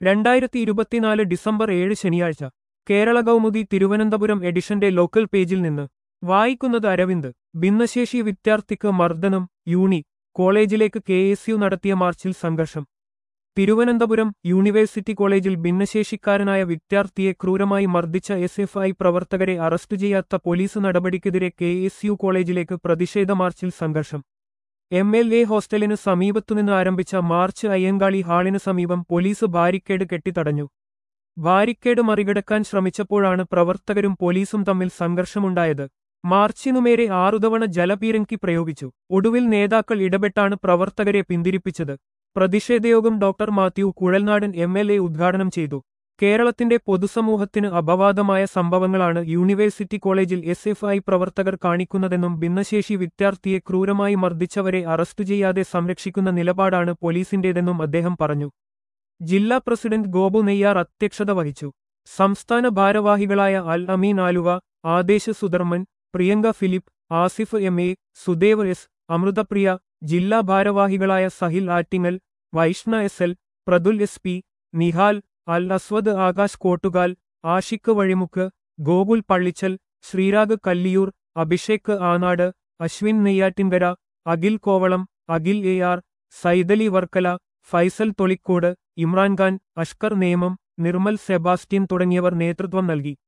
രണ്ടായിരത്തി ഇരുപത്തിനാല് ഡിസംബർ ഏഴ് ശനിയാഴ്ച കേരള കൗമുദി തിരുവനന്തപുരം എഡിഷന്റെ ലോക്കൽ പേജിൽ നിന്ന് വായിക്കുന്നത് അരവിന്ദ് ഭിന്നശേഷി വിദ്യാർത്ഥിക്ക് മർദ്ദനം യൂണി കോളേജിലേക്ക് കെ എസ് യു നടത്തിയ മാർച്ചിൽ സംഘർഷം തിരുവനന്തപുരം യൂണിവേഴ്സിറ്റി കോളേജിൽ ഭിന്നശേഷിക്കാരനായ വിദ്യാർത്ഥിയെ ക്രൂരമായി മർദ്ദിച്ച എസ് എഫ് ഐ പ്രവർത്തകരെ അറസ്റ്റ് ചെയ്യാത്ത പോലീസ് നടപടിക്കെതിരെ കെ എസ് യു കോളേജിലേക്ക് പ്രതിഷേധ മാർച്ചിൽ സംഘർഷം എം എൽ എ ഹോസ്റ്റലിന് സമീപത്തുനിന്ന് ആരംഭിച്ച മാർച്ച് അയ്യങ്കാളി ഹാളിന് സമീപം പോലീസ് ബാരിക്കേഡ് കെട്ടിത്തടഞ്ഞു ബാരിക്കേഡ് മറികടക്കാൻ ശ്രമിച്ചപ്പോഴാണ് പ്രവർത്തകരും പോലീസും തമ്മിൽ സംഘർഷമുണ്ടായത് മാർച്ചിനുമേരെ ആറുതവണ ജലപീരങ്കി പ്രയോഗിച്ചു ഒടുവിൽ നേതാക്കൾ ഇടപെട്ടാണ് പ്രവർത്തകരെ പിന്തിരിപ്പിച്ചത് പ്രതിഷേധയോഗം doctor Mathew Kuzhalnadan M L A ഉദ്ഘാടനം ചെയ്തു കേരളത്തിന്റെ പൊതുസമൂഹത്തിന് അപവാദമായ സംഭവങ്ങളാണ് യൂണിവേഴ്സിറ്റി കോളേജിൽ എസ് എഫ് ഐ പ്രവർത്തകർ കാണിക്കുന്നതെന്നും ഭിന്നശേഷി വിദ്യാർത്ഥിയെ ക്രൂരമായി മർദ്ദിച്ചവരെ അറസ്റ്റ് ചെയ്യാതെ സംരക്ഷിക്കുന്ന നിലപാടാണ് പോലീസിന്റേതെന്നും അദ്ദേഹം പറഞ്ഞു ജില്ലാ പ്രസിഡന്റ് ഗോപു നെയ്യാർ അധ്യക്ഷത വഹിച്ചു സംസ്ഥാന ഭാരവാഹികളായ Al Ameen Aluva Adesh Sudharman Priyanka Philip Asif M A Sudev S Amrithapriya ജില്ലാ ഭാരവാഹികളായ Sahil Attingal Vaishna S L Prathul S P Nihal Al Aswad Akash Kottukal Ashiq Vazhimukku Gokul Pallichal Sreerag Kalliyoor Abhishek Anad Aswin Neyyattinkara Akhil Kovalam Akhil A R Saithali Varkala Faisal Tholicode Imran Khan Ashkar Nemom Nirmal Sebastian തുടങ്ങിയവർ നേതൃത്വം നൽകി